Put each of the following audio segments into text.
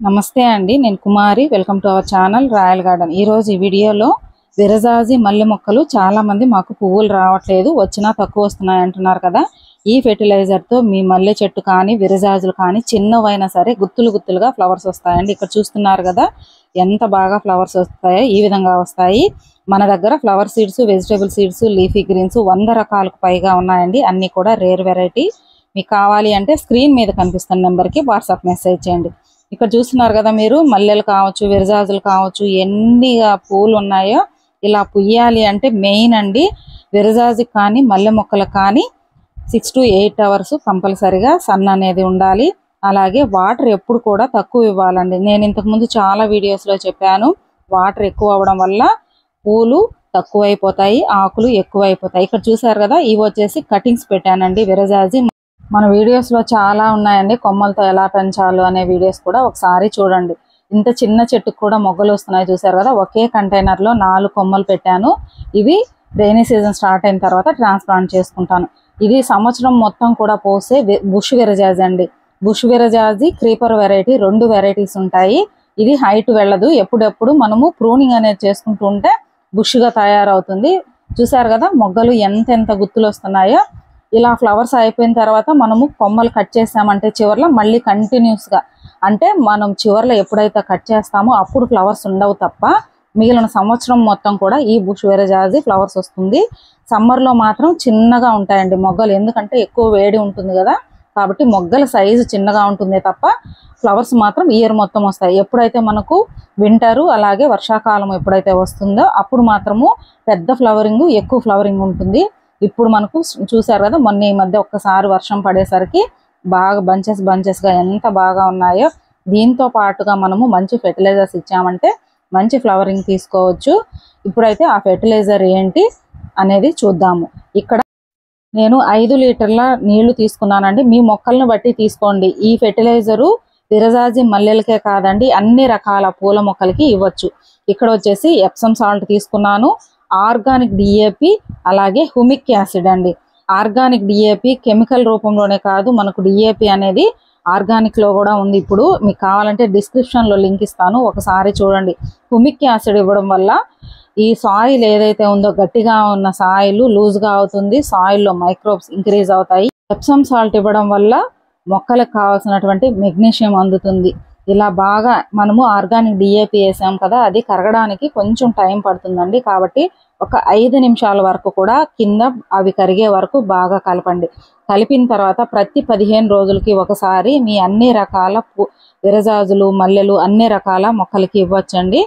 నమస్తే అండి నేను Kumari welcome to our channel royal garden ఈ రోజు ఈ వీడియోలో విరజాజి మల్లె మొక్కలు చాలా మంది మాకు పువ్వులు రావట్లేదు వచ్చినా తక్కువ వస్తున్నాయి అంటున్నారు కదా ఈ ఫెర్టిలైజర్ తో మీ మల్లె చెట్టు కానీ విరజాజులు కానీ చిన్నవైనా సరే గుత్తులు గుత్తులుగా ఫ్లవర్స్ వస్తాయండి ఇక్కడ చూస్తున్నారు కదా ఎంత బాగా ఫ్లవర్స్ వస్తాయో ఈ విధంగా వస్తాయి మన దగ్గర flower seeds vegetable seeds leafy greens వంద రకాలకు పైగా ఉన్నాయండి అన్ని కూడా రేర్ వెరైటీ మీకు కావాలి అంటే స్క్రీన్ మీద కనిపిస్తున్న నెంబర్కి వాట్సాప్ మెసేజ్ చేయండి ఇక్కడ చూస్తున్నారు కదా మీరు మల్లెలు కావచ్చు విరజాజులు కావచ్చు ఎన్ని పూలు ఉన్నాయో ఇలా పుయ్యాలి అంటే మెయిన్ అండి విరజాజుకి కానీ మల్లె మొక్కలకు కానీ సిక్స్ టు ఎయిట్ అవర్స్ కంపల్సరిగా సన్ అనేది ఉండాలి అలాగే వాటర్ ఎప్పుడు కూడా తక్కువ ఇవ్వాలండి నేను ఇంతకుముందు చాలా వీడియోస్లో చెప్పాను వాటర్ ఎక్కువ అవ్వడం వల్ల పూలు తక్కువైపోతాయి ఆకులు ఎక్కువైపోతాయి ఇక్కడ చూసారు కదా ఇవి వచ్చేసి కటింగ్స్ పెట్టానండి విరజాజి మన వీడియోస్ లో చాలా ఉన్నాయండి కొమ్మలతో ఎలా పెంచాలో అనే వీడియోస్ కూడా ఒకసారి చూడండి ఇంత చిన్న చెట్టుకు కూడా మొగ్గలు వస్తున్నాయి చూసారు కదా ఒకే కంటైనర్ లో నాలుగు కొమ్మలు పెట్టాను ఇవి రైనీ సీజన్ స్టార్ట్ అయిన తర్వాత ట్రాన్స్ప్లాంట్ చేసుకుంటాను ఇది సంవత్సరం మొత్తం కూడా పోసే వి- బుష్ విరజాజి అండి బుష్ విరజాజి క్రీపర్ వెరైటీ రెండు వెరైటీస్ ఉంటాయి ఇది హైట్ వెళ్ళదు ఎప్పుడెప్పుడు మనము ప్రూనింగ్ అనేది చేసుకుంటూ ఉంటే బుష్గా తయారవుతుంది చూసారు కదా మొగ్గలు ఎంత ఎంత గుత్తులు వస్తున్నాయో ఇలా ఫ్లవర్స్ అయిపోయిన తర్వాత మనము కొమ్మలు కట్ చేసామంటే చివర్లో మళ్ళీ కంటిన్యూస్ గా అంటే మనం చివర్లో ఎప్పుడైతే కట్ చేస్తామో అప్పుడు ఫ్లవర్స్ ఉండవు తప్ప మిగిలిన సంవత్సరం మొత్తం కూడా ఈ బుష్ వెరజాజి ఫ్లవర్స్ వస్తుంది సమ్మర్ లో మాత్రం చిన్నగా ఉంటాయండి మొగ్గలు ఎందుకంటే ఎక్కువ వేడి ఉంటుంది కదా కాబట్టి మొగ్గల సైజు చిన్నగా ఉంటుంది తప్ప ఫ్లవర్స్ మాత్రం ఇయర్ మొత్తం వస్తాయి ఎప్పుడైతే మనకు వింటరు అలాగే వర్షాకాలం ఎప్పుడైతే వస్తుందో అప్పుడు మాత్రము పెద్ద ఫ్లవరింగ్ ఎక్కువ ఫ్లవరింగ్ ఉంటుంది ఇప్పుడు మనకు చూసారు కదా మొన్న ఈ మధ్య ఒక్కసారి వర్షం పడేసరికి బాగా బంచెస్ బంచెస్ గా ఎంత బాగా ఉన్నాయో దీంతో పాటుగా మనము మంచి ఫెర్టిలైజర్స్ ఇచ్చామంటే మంచి ఫ్లవరింగ్ తీసుకోవచ్చు ఇప్పుడైతే ఆ ఫెర్టిలైజర్ ఏంటి అనేది చూద్దాము ఇక్కడ నేను ఐదు లీటర్ల నీళ్లు తీసుకున్నానండి మీ మొక్కలను బట్టి తీసుకోండి ఈ ఫెర్టిలైజరు విరజాజి మల్లెలకే కాదండి అన్ని రకాల పూల మొక్కలకి ఇవ్వచ్చు ఇక్కడ వచ్చేసి ఎప్సమ్ సాల్ట్ తీసుకున్నాను ఆర్గానిక్ డిఏపి అలాగే హుమిక్ యాసిడ్ అండి ఆర్గానిక్ డిఏపి కెమికల్ రూపంలోనే కాదు మనకు డిఏపి అనేది ఆర్గానిక్ లో కూడా ఉంది ఇప్పుడు మీకు కావాలంటే డిస్క్రిప్షన్ లో లింక్ ఇస్తాను ఒకసారి చూడండి హుమిక్ యాసిడ్ ఇవ్వడం వల్ల ఈ సాయిల్ ఏదైతే ఉందో గట్టిగా ఉన్న సాయిల్ లూజ్ గా అవుతుంది సాయిల్ లో మైక్రోబ్స్ ఇంక్రీజ్ అవుతాయి ఎప్సమ్ సాల్ట్ ఇవ్వడం వల్ల మొక్కలకు కావాల్సినటువంటి మెగ్నీషియం అందుతుంది ఇలా బాగా మనము ఆర్గానిక్ డిఏపి వేసాం కదా అది కరగడానికి కొంచెం టైం పడుతుందండి కాబట్టి ఒక ఐదు నిమిషాల వరకు కూడా కింద అవి కరిగే వరకు బాగా కలపండి కలిపిన తర్వాత ప్రతి పదిహేను రోజులకి ఒకసారి మీ అన్ని రకాల పు- విరజాజులు మల్లెలు అన్ని రకాల మొక్కలకి ఇవ్వచ్చండి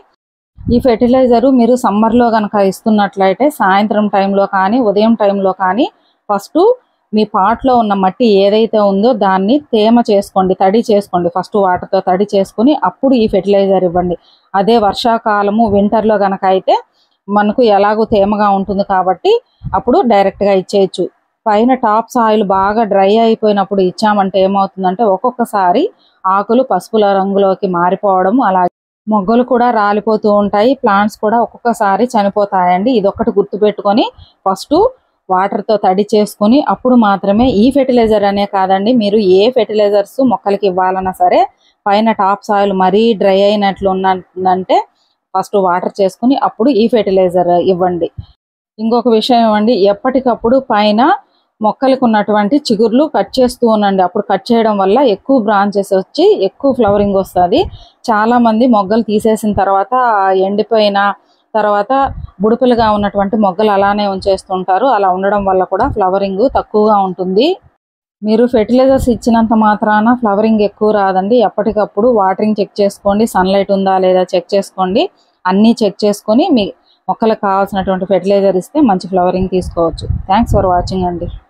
ఈ ఫెర్టిలైజరు మీరు సమ్మర్లో కనుక ఇస్తున్నట్లయితే సాయంత్రం టైంలో కానీ ఉదయం టైంలో కానీ ఫస్ట్ మీ పాట్లో ఉన్న మట్టి ఏదైతే ఉందో దాన్ని తేమ చేసుకోండి తడి చేసుకోండి ఫస్ట్ వాటర్తో తడి చేసుకుని అప్పుడు ఈ ఫెర్టిలైజర్ ఇవ్వండి అదే వర్షాకాలము వింటర్లో కనుక అయితే మనకు ఎలాగో తేమగా ఉంటుంది కాబట్టి అప్పుడు డైరెక్ట్గా ఇచ్చేయచ్చు పైన టాప్ సాయిల్ బాగా డ్రై అయిపోయినప్పుడు ఇచ్చామంటే ఏమవుతుందంటే ఒక్కొక్కసారి ఆకులు పసుపుల రంగులోకి మారిపోవడం అలాగే మొగ్గలు కూడా రాలిపోతూ ఉంటాయి ప్లాంట్స్ కూడా ఒక్కొక్కసారి చనిపోతాయండి ఇది ఒక్కటి గుర్తుపెట్టుకొని ఫస్ట్ వాటర్తో తడి చేసుకొని అప్పుడు మాత్రమే ఈ ఫెర్టిలైజర్ అనే కాదండి మీరు ఏ ఫెర్టిలైజర్స్ మొక్కలకి ఇవ్వాలన్నా సరే పైన టాప్ సాయిల్ మరీ డ్రై అయినట్లు ఉన్నదంటే ఫస్ట్ వాటర్ చేసుకుని అప్పుడు ఈ ఫెర్టిలైజర్ ఇవ్వండి ఇంకొక విషయం ఇవ్వండి ఎప్పటికప్పుడు పైన మొక్కలకు ఉన్నటువంటి చిగుర్లు కట్ చేస్తూ ఉండండి అప్పుడు కట్ చేయడం వల్ల ఎక్కువ బ్రాంచెస్ వచ్చి ఎక్కువ ఫ్లవరింగ్ వస్తుంది చాలా మంది మొగ్గలు తీసేసిన తర్వాత ఆ ఎండిపోయిన తర్వాత బుడుపులుగా ఉన్నటువంటి మొగ్గలు అలానే ఉంచేస్తుంటారు అలా ఉండడం వల్ల కూడా ఫ్లవరింగ్ తక్కువగా ఉంటుంది మీరు ఫెర్టిలైజర్స్ ఇచ్చినంత మాత్రాన ఫ్లవరింగ్ ఎక్కువ రాదండి ఎప్పటికప్పుడు వాటరింగ్ చెక్ చేసుకోండి సన్లైట్ ఉందా లేదా చెక్ చేసుకోండి అన్నీ చెక్ చేసుకొని మీ మొక్కలకు కావాల్సినటువంటి ఫెర్టిలైజర్ ఇస్తే మంచి ఫ్లవరింగ్ తీసుకోవచ్చు థ్యాంక్స్ ఫర్ వాచింగ్ అండి